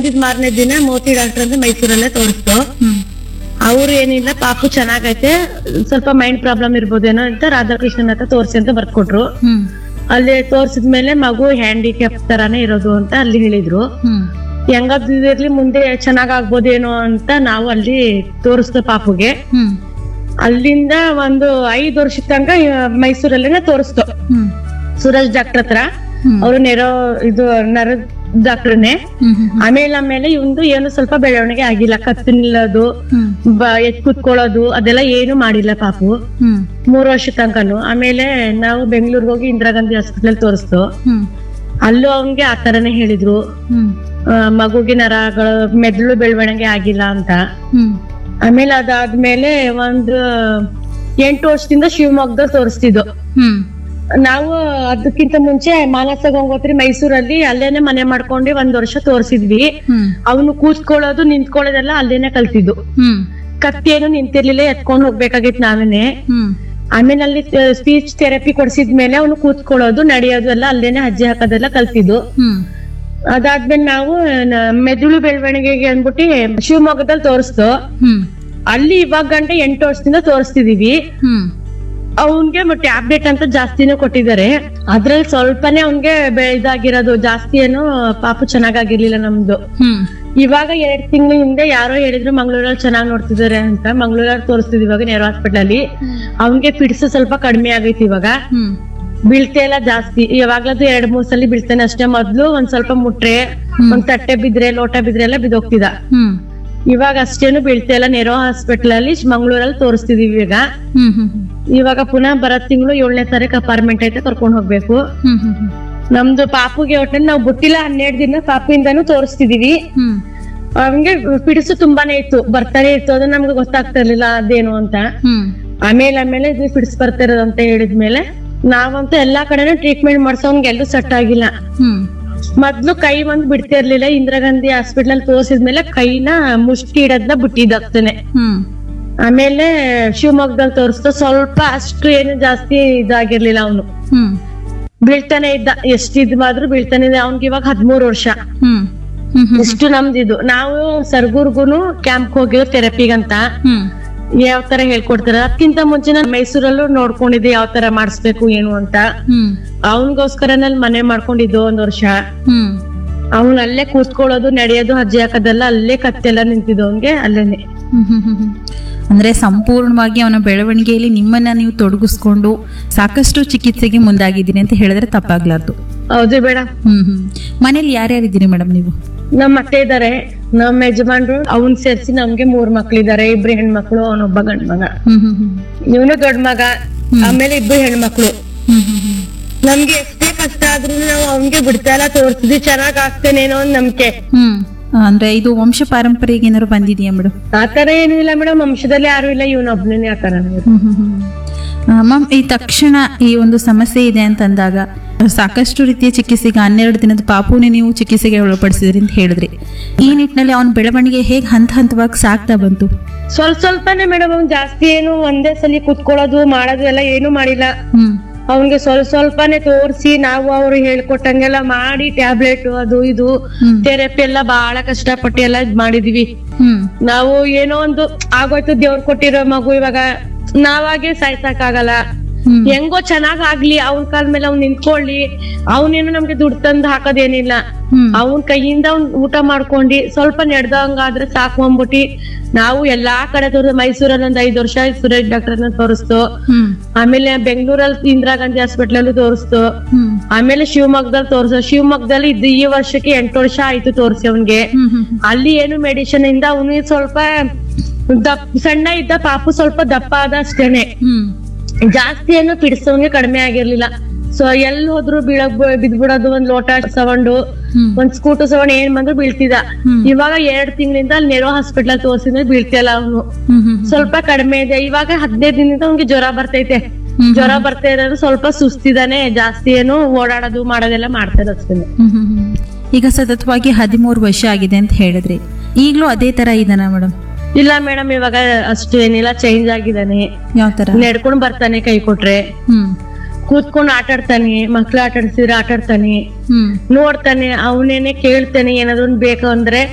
ಬಂದಿದ್ ಮಾರನೇ ದಿನ ಮೋತಿ ಡಾಕ್ಟರ್ ಅಂತ ಮೈಸೂರಲ್ಲೇ ತೋರಿಸ್ತು ಹ್ಮ್ ಅವ್ರು ಏನಿಲ್ಲ ಪಾಪು ಚೆನ್ನಾಗೈತೆ ಸ್ವಲ್ಪ ಮೈಂಡ್ ಪ್ರಾಬ್ಲಮ್ ಇರ್ಬೋದೇನೋ ಅಂತ ರಾಧಾಕೃಷ್ಣನ್ ಹತ್ರ ತೋರಿಸಿ ಅಂತ ಬರ್ಕೊಟ್ರು ಹ್ಮ್ ಅಲ್ಲಿ ತೋರ್ಸಿದ್ಮೇಲೆ ಮಗು ಹ್ಯಾಂಡಿಕ್ಯಾಪ್ ತರಾನೇ ಇರೋದು ಅಂತ ಅಲ್ಲಿ ಹೇಳಿದ್ರು ಹ್ಮ್ ಹೆಂಗಾದ್ರೂ ಮುಂದೆ ಚೆನ್ನಾಗ್ ಆಗ್ಬೋದೇನೋ ಅಂತ ನಾವು ಅಲ್ಲಿ ತೋರಿಸ್ದ ಪಾಪುಗೆ ಹ್ಮ್ ಅಲ್ಲಿಂದ ಒಂದು ಐದ್ ವರ್ಷದ ತನಕ ಮೈಸೂರಲ್ಲೇನೆ ತೋರಿಸ್ತು ಹ್ಮ್ ಸೂರಜ್ ಡಾಕ್ಟರ್ ಹತ್ರ ಹ್ಮ್ ಅವರು ನೆರೋ ಇದು ನರ ಡಾಕ್ಟರ್ನೇ ಹ್ಮ್ ಹ್ಮ್ ಆಮೇಲೆ ಆಮೇಲೆ ಇವಂದು ಏನು ಸ್ವಲ್ಪ ಬೆಳವಣಿಗೆ ಆಗಿಲ್ಲ ಕತ್ತು ನಿಲ್ಲೋದು ಹ್ಮ್ ಬ- ಎತ್ ಕುತ್ಕೊಳ್ಳೋದು ಅದೆಲ್ಲ ಏನು ಮಾಡಿಲ್ಲ ಪಾಪು ಹ್ಮ್ ಮೂರು ವರ್ಷ ತನಕನು ಆಮೇಲೆ ನಾವು ಬೆಂಗಳೂರಿಗೆ ಹೋಗಿ ಇಂದಿರಾ ಗಾಂಧಿ ಹಾಸ್ಪಿಟಲ್ ತೋರಿಸ್ತು ಹ್ಮ್ ಅಲ್ಲೂ ಅವನ್ಗೆ ಆ ತರನೇ ಹೇಳಿದ್ರು ಹ್ಮ್ ಆ, ಮಗುಗೆ ನರಗಳು ಮೆದುಳು ಬೆಳವಣಿಗೆ ಆಗಿಲ್ಲ ಅಂತ ಹ್ಮ್ ಆಮೇಲೆ ಅದಾದ್ಮೇಲೆ ಒಂದು ಎಂಟು ವರ್ಷದಿಂದ ಶಿವಮೊಗ್ಗದಲ್ಲಿ ತೋರಿಸ್ತಿದ್ದು ಹ್ಮ್ ನಾವು ಅದಕ್ಕಿಂತ ಮುಂಚೆ ಮಾನಸ ಗಂಗೋತ್ರಿ ಮೈಸೂರಲ್ಲಿ ಅಲ್ಲೇನೆ ಮನೆ ಮಾಡ್ಕೊಂಡು ಒಂದ್ ವರ್ಷ ತೋರಿಸಿದ್ವಿ ಹ್ಮ್ ಅವನು ಕೂತ್ಕೊಳ್ಳೋದು ನಿಂತ್ಕೊಳ್ಳೋದೆಲ್ಲ ಅಲ್ಲೇನೆ ಕಲ್ತಿದ್ದು ಹ್ಮ್ ಕತ್ತೇನು ನಿಂತಿರ್ಲಿಲ್ಲ ಎತ್ಕೊಂಡ್ ಹೋಗ್ಬೇಕಾಗಿತ್ತು ನಾವೇನೆ ಹ್ಮ್ ಆಮೇಲೆ ಅಲ್ಲಿ ಸ್ಪೀಚ್ ಥೆರಪಿ ಕೊಡ್ಸಿದ್ಮೇಲೆ ಅವನು ಕೂತ್ಕೊಳ್ಳೋದು ನಡೆಯೋದು ಎಲ್ಲ ಅಲ್ಲೇನೆ ಅಜ್ಜಿ ಹಾಕೋದೆಲ್ಲ ಕಲ್ತಿದ್ದು ಹ್ಮ್ ಅದಾದ್ಮೇಲೆ ನಾವು ನ- ಮೆದುಳು ಬೆಳವಣಿಗೆಗೆ ಅಂದ್ಬಿಟ್ಟು ಶಿವಮೊಗ್ಗದಲ್ಲಿ ತೋರಿಸ್ತು ಹ್ಮ್ ಅಲ್ಲಿ ಇವಾಗ ಗಂಟ ಎಂಟು ವರ್ಷದಿಂದ ತೋರಿಸ್ತಿದೀವಿ ಹ್ಮ್ ಅವನ್ಗೆ ಟ್ಯಾಬ್ಲೆಟ್ ಅಂತ ಜಾಸ್ತಿನೂ ಕೊಟ್ಟಿದ್ದಾರೆ ಅದ್ರಲ್ಲಿ ಸ್ವಲ್ಪನೇ ಅವನ್ಗೆ ಬೆ- ಇದಾಗಿರೋದು ಜಾಸ್ತಿ ಏನು ಪಾಪು ಚೆನ್ನಾಗಾಗಿರ್ಲಿಲ್ಲ ನಮ್ದು ಹ್ಮ್ ಇವಾಗ ಎರಡ್ ತಿಂಗಳ ಹಿಂದೆ ಯಾರೋ ಹೇಳಿದ್ರು ಮಂಗಳೂರಲ್ಲಿ ಚೆನ್ನಾಗಿ ನೋಡ್ತಿದ್ದಾರೆ ಅಂತ ಮಂಗಳೂರಲ್ಲಿ ತೋರಿಸ್ತಿದ್ವಿ ಇವಾಗ ನೆಹರು ಹಾಸ್ಪಿಟಲ್ ಅಲ್ಲಿ ಅವನ್ಗೆ ಫಿಡ್ಸ್ ಸ್ವಲ್ಪ ಕಡಿಮೆ ಆಗೈತಿ ಇವಾಗ ಹ್ಮ್ ಬೀಳ್ತೆ ಎಲ್ಲ ಜಾಸ್ತಿ ಯಾವಾಗ್ಲೂ ಎರಡ್ ಮೂರ್ ಸಲ ಬೀಳ್ತಾನೆ ಅಷ್ಟೇ ಮೊದ್ಲು ಒಂದ್ ಸ್ವಲ್ಪ ಮುಟ್ರೆ ಒಂದ್ ತಟ್ಟೆ ಬಿದ್ರೆ ಲೋಟ ಬಿದ್ರೆ ಎಲ್ಲ ಬಿದ್ದೋಗ್ತಿದ ಹ್ಮ್ ಇವಾಗ ಅಷ್ಟೇನು ಬೀಳ್ತಾ ಇಲ್ಲ ನೆರೋ ಹಾಸ್ಪಿಟಲ್ ಅಲ್ಲಿ ಮಂಗಳೂರಲ್ಲಿ ತೋರಿಸ್ತಿದೀವಿ ಈಗ ಹ್ಮ್ ಹ್ಮ್ ಇವಾಗ ಪುನಃ ಬರೋ ತಿಂಗಳು ಏಳನೇ ತಾರೀಕು ಅಪಾರ್ಟ್ಮೆಂಟ್ ಐತೆ ಕರ್ಕೊಂಡ್ ಹೋಗ್ಬೇಕು ಹ್ಮ್ ಹ್ಮ್ ಹ್ಮ್ ನಮ್ದು ಪಾಪುಗೆ ಒಟ್ಟಲ್ಲಿ ನಾವು ಬಿಟ್ಟಿಲ್ಲ ಹನ್ನೆರಡು ದಿನ ಪಾಪಿಂದಾನು ತೋರಿಸ್ತಿದೀವಿ ಹ್ಮ್ ಅವನ್ಗೆ ಪಿಡಿಸು ತುಂಬಾನೇ ಇತ್ತು ಬರ್ತಾನೆ ಇತ್ತು ಅದು ನಮ್ಗೆ ಗೊತ್ತಾಗ್ತಾ ಇರ್ಲಿಲ್ಲ ಅದೇನು ಅಂತ ಹ್ಮ್ ಆಮೇಲೆ ಆಮೇಲೆ ಇದು ಫಿಡ್ಸ್ ಬರ್ತಾ ಇರೋದು ಅಂತ ಹೇಳಿದ್ಮೇಲೆ ನಾವಂತೂ ಎಲ್ಲಾ ಕಡೆನೂ ಟ್ರೀಟ್ಮೆಂಟ್ ಮಾಡ್ಸೋನ್ಗೆ ಎಲ್ಲೂ ಸೆಟ್ ಆಗಿಲ್ಲ ಹ್ಮ್ ಮೊದ್ಲು ಕೈ ಒಂದ್ ಬಿಡ್ತಾ ಇರ್ಲಿಲ್ಲ ಇಂದಿರಾ ಗಾಂಧಿ ಹಾಸ್ಪಿಟಲ್ ಅಲ್ಲಿ ತೋರಿಸಿದ್ಮೇಲೆ ಕೈನ ಮುಷ್ಟಿ ಇಡೋದ್ನ ಬಿಟ್ಟಿದ್ದಾಗ್ತಾನೆ ಹ್ಮ್ ಆಮೇಲೆ ಶಿವಮೊಗ್ಗದಲ್ಲಿ ತೋರಿಸ್ತಾ ಸ್ವಲ್ಪ ಅಷ್ಟು ಏನು ಜಾಸ್ತಿ ಇದಾಗಿರ್ಲಿಲ್ಲ ಅವನು ಹ್ಮ್ ಬೀಳ್ತಾನೆ ಇದ್ದ ಎಷ್ಟ್ ಇದ್ ಮಾದ್ರು ಬೀಳ್ತಾನೆ ಇದ್ದ ಅವ್ನ್ಗೆ ಇವಾಗ ಹದ್ಮೂರ್ ವರ್ಷ ಹ್ಮ್ ಹ್ಮ್ ಹ್ಮ್ ಎಷ್ಟು ನಮ್ದಿದು ನಾವು ಸರ್ಗೂರ್ಗುನು ಕ್ಯಾಂಪ್ ಹೋಗಿರೋ ಥೆರಪಿಗಂತ ಹ್ಮ್ ಯಾವ ತರ ಹೇಳ್ಕೊಡ್ತಾರೆ ಅದಕ್ಕಿಂತ ಮುಂಚೆ ನಾನು ಮೈಸೂರಲ್ಲೂ ನೋಡ್ಕೊಂಡಿದ್ದೆ ಯಾವ ತರ ಮಾಡಿಸ್ಬೇಕು ಏನು ಅಂತ ಹ್ಮ್ ಅವನಿಗೋಸ್ಕರನಲ್ಲಿ ಮನೆ ಮಾಡ್ಕೊಂಡಿದ್ದು ಒಂದ್ ವರ್ಷ ಹ್ಮ್ ಅವನ್ ಅಲ್ಲೇ ಕೂತ್ಕೊಳ್ಳೋದು ನಡೆಯೋದು ಅಜ್ಜಿ ಹಾಕೋದೆಲ್ಲ ಅಲ್ಲೇ ಕತ್ತೆಲ್ಲ ನಿಂತಿದ್ದು ಅವ್ನ್ಗೆ ಅಲ್ಲೇನೆ ಹ್ಮ್ ಹ್ಮ್ ಹ್ಮ್ ಹ್ಮ್. ಅಂದ್ರೆ ಸಂಪೂರ್ಣವಾಗಿ ಅವನ ಬೆಳವಣಿಗೆಯಲ್ಲಿ ನಿಮ್ಮನ್ನ ನೀವು ತೊಡಗಿಸ್ಕೊಂಡು ಸಾಕಷ್ಟು ಚಿಕಿತ್ಸೆಗೆ ಮುಂದಾಗಿದ್ದೀನಿ ಅಂತ ಹೇಳಿದ್ರೆ ತಪ್ಪಾಗ್ಲಾರ್ದು ಹೌದು ಬೇಡ ಹ್ಮ್ ಹ್ಮ್ ಮನೇಲಿ ಯಾರ್ಯಾರಿದ್ದೀರಿ ಮೇಡಮ್ ನೀವು ನಮ್ ಅತ್ತೆ ಇದಾರೆ ನಮ್ ಯಜಮಾನ್ರು ಅವನ್ ಸೇರ್ಸಿ ನಮ್ಗೆ ಮೂರ್ ಮಕ್ಳಿದಾರೆ ಇಬ್ರು ಹೆಣ್ಮಕ್ಳು ಅವನೊಬ್ಬ ಗಂಡ್ ಮಗ ಹ್ಮ್ ಹ್ಮ್ ಹ್ಮ್ ಇವನು ದೊಡ್ಡ ಮಗ ಆಮೇಲೆ ಇಬ್ರು ಹೆಣ್ಮಕ್ಳು ಹ್ಮ್ ಹ್ಮ್ ಹ್ಮ್ ನಮ್ಗೆ ಎಷ್ಟೇ ಕಷ್ಟ ಆದ್ರೂ ನಾವು ಅವನ್ಗೆ ಬಿಡ್ತಾ ಇಲ್ಲ ತೋರಿಸಿದ್ವಿ ಚೆನ್ನಾಗ್ ಆಗ್ತೇನೇನೋ ಒಂದ್ ನಂಬಿಕೆ ಹ್ಮ್ ಅಂದ್ರೆ ಇದು ವಂಶ ಪಾರಂಪರೆಗೆ ಏನಾದ್ರು ಬಂದಿದೆಯಾ ಮೇಡಮ್ ಆತರ ಏನು ಇಲ್ಲ ಮೇಡಮ್ ವಂಶದಲ್ಲಿ ಯಾರು ಇಲ್ಲ ಇವನೊಬ್ನೇ ಆತರ ಮ್ಯಾಮ್ ಈ ತಕ್ಷಣ ಈ ಒಂದು ಸಮಸ್ಯೆ ಇದೆ ಅಂತಂದಾಗ ಸಾಕಷ್ಟು ರೀತಿಯ ಚಿಕಿತ್ಸೆಗೆ ಹನ್ನೆರಡು ದಿನದ ಪಾಪುನೇ ನೀವು ಚಿಕಿತ್ಸೆಗೆ ಒಳಪಡಿಸಿದ್ರಿ ಅಂತ ಹೇಳಿದ್ರಿ ಈ ನಿಟ್ಟಿನಲ್ಲಿ ಅವನ ಬೆಳವಣಿಗೆ ಹೇಗೆ ಹಂತ ಹಂತವಾಗಿ ಸಾಗ್ತಾ ಬಂತು ಸ್ವಲ್ಪ ಸ್ವಲ್ಪನೇ ಮೇಡಮ್ ಅವ್ನ್ ಜಾಸ್ತಿ ಏನು ಒಂದೇ ಸಲ ಕುತ್ಕೊಳ್ಳೋದು ಮಾಡೋದು ಎಲ್ಲ ಏನು ಮಾಡಿಲ್ಲ ಹ್ಮ್ ಅವನ್ಗೆ ಸ್ವಲ್ಪ ಸ್ವಲ್ಪನೇ ತೋರಿಸಿ ನಾವು ಅವ್ರು ಹೇಳ್ಕೊಟ್ಟಂಗೆಲ್ಲ ಮಾಡಿ ಟ್ಯಾಬ್ಲೆಟ್ ಅದು ಇದು ಹ್ಮ್. ಥೆರಪಿ ಎಲ್ಲ ಬಹಳ ಕಷ್ಟಪಟ್ಟು ಎಲ್ಲ ಇದ್ ಮಾಡಿದೀವಿ ಹ್ಮ್ ನಾವು ಏನೋ ಒಂದು ಆಗೋಯ್ತು ದೇವ್ರು ಕೊಟ್ಟಿರೋ ಮಗು ಇವಾಗ ನಾವಾಗೆ ಸಾಯ್ಸಕ್ಕಾಗಲ್ಲ ಹ್ಮ್ ಹೆಂಗೋ ಚೆನ್ನಾಗ್ ಆಗ್ಲಿ ಅವ್ನ ಕಾಲ್ ಮೇಲೆ ಅವ್ನ್ ನಿಂತ್ಕೊಳ್ಳಿ ಅವನೇನು ನಮ್ಗೆ ದುಡ್ಡು ತಂದು ಹಾಕೋದೇನಿಲ್ಲ ಹ್ಮ್ ಅವನ್ ಕೈಯಿಂದ ಅವ್ನ್ ಊಟ ಮಾಡ್ಕೊಂಡಿ ಸ್ವಲ್ಪ ನಡೆದಂಗಾದ್ರೆ ಸಾಕು ಅಂದ್ಬಿಟ್ಟು ನಾವು ಎಲ್ಲಾ ಕಡೆ ತೋರಿಸ್ ಮೈಸೂರಲ್ಲಿ ಒಂದ್ ಐದ್ ವರ್ಷ ಸುರೇಶ್ ಡಾಕ್ಟರ್ ತೋರಿಸ್ತು ಹ್ಮ್ ಆಮೇಲೆ ಬೆಂಗಳೂರಲ್ಲಿ ಇಂದಿರಾ ಗಾಂಧಿ ಹಾಸ್ಪಿಟಲ್ ಅಲ್ಲೂ ತೋರಿಸ್ತು ಹ್ಮ್ ಆಮೇಲೆ ಶಿವಮೊಗ್ಗದಲ್ಲಿ ತೋರಿಸು ಶಿವಮೊಗ್ಗದಲ್ಲಿ ಇದ್ ಈ ವರ್ಷಕ್ಕೆ ಎಂಟು ವರ್ಷ ಆಯ್ತು ತೋರಿಸಿ ಅವನ್ಗೆ ಹ್ಮ್ ಹ್ಮ್ ಅಲ್ಲಿ ಏನು ಮೆಡಿಸಿನ್ ಇಂದ ಅವನು ಸ್ವಲ್ಪ ದಪ್ ಸಣ್ಣ ಇದ್ದ ಪಾಪು ಸ್ವಲ್ಪ ದಪ್ಪ ಆದ ಅಷ್ಟೇನೆ ಹ್ಮ್ ಜಾಸ್ತಿ ಏನು ಪಿಡಿಸೋನ್ಗೆ ಕಡಿಮೆ ಆಗಿರ್ಲಿಲ್ಲ ಸೊ ಎಲ್ಲಿ ಹೋದ್ರು ಬೀಳಕ್ ಬಿದ್ಬಿಡೋದು ಒಂದ್ ಲೋಟ ಸವಂಡು ಹ್ಮ್ ಒಂದ್ ಸ್ಕೂಟರ್ ಸವಣ್ ಏನ್ ಬಂದ್ರು ಬೀಳ್ತಿದ ಹ್ಮ್. ಇವಾಗ ಎರಡ್ ತಿಂಗಳಿಂದ ಅಲ್ಲಿ ನೆರೋ ಹಾಸ್ಪಿಟಲ್ ತೋರ್ಸಿದ್ರೆ ಬೀಳ್ತಿಲ್ಲ ಅವನು ಹ್ಮ್ ಹ್ಮ್ ಸ್ವಲ್ಪ ಕಡಿಮೆ ಇದೆ ಇವಾಗ ಹದಿನೈದು ದಿನದಿಂದ ಅವ್ನಿಗೆ ಜ್ವರ ಬರ್ತೈತೆ ಹ್ಮ್. ಜ್ವರ ಬರ್ತಾ ಇರೋದು ಸ್ವಲ್ಪ ಸುಸ್ತಿದಾನೆ ಜಾಸ್ತಿ ಏನು ಓಡಾಡೋದು ಮಾಡೋದೆಲ್ಲ ಮಾಡ್ತಾರೆ ಅಷ್ಟೇ ಹ್ಮ್ ಹ್ಮ್ ಹ್ಮ್. ಈಗ ಸತತವಾಗಿ ಹದಿಮೂರು ವರ್ಷ ಆಗಿದೆ ಅಂತ ಹೇಳಿದ್ರಿ ಈಗಲೂ ಅದೇ ತರ ಇದಾನ ಮೇಡಮ್ ಇಲ್ಲ ಮೇಡಮ್ ಇವಾಗ ಅಷ್ಟು ಏನಿಲ್ಲ ಚೇಂಜ್ ಆಗಿದಾನೆ ಯಾವ ತರ ನಡ್ಕೊಂಡ್ ಬರ್ತಾನೆ ಕೈ ಕೊಟ್ರೆ ಹ್ಮ್ ಕೂತ್ಕೊಂಡ್ ಆಟ ಆಡ್ತಾನೆ ಮಕ್ಳು ಆಟ ಆಡ್ಸಿದ್ರೆ ಆಟ ಆಡ್ತಾನೆ ಹ್ಮ್ ನೋಡ್ತಾನೆ ಅವನೇನೆ ಕೇಳ್ತಾನೆ ಏನಾದ್ರು ಒಂದ್ ಬೇಕು ಅಂದ್ರೆ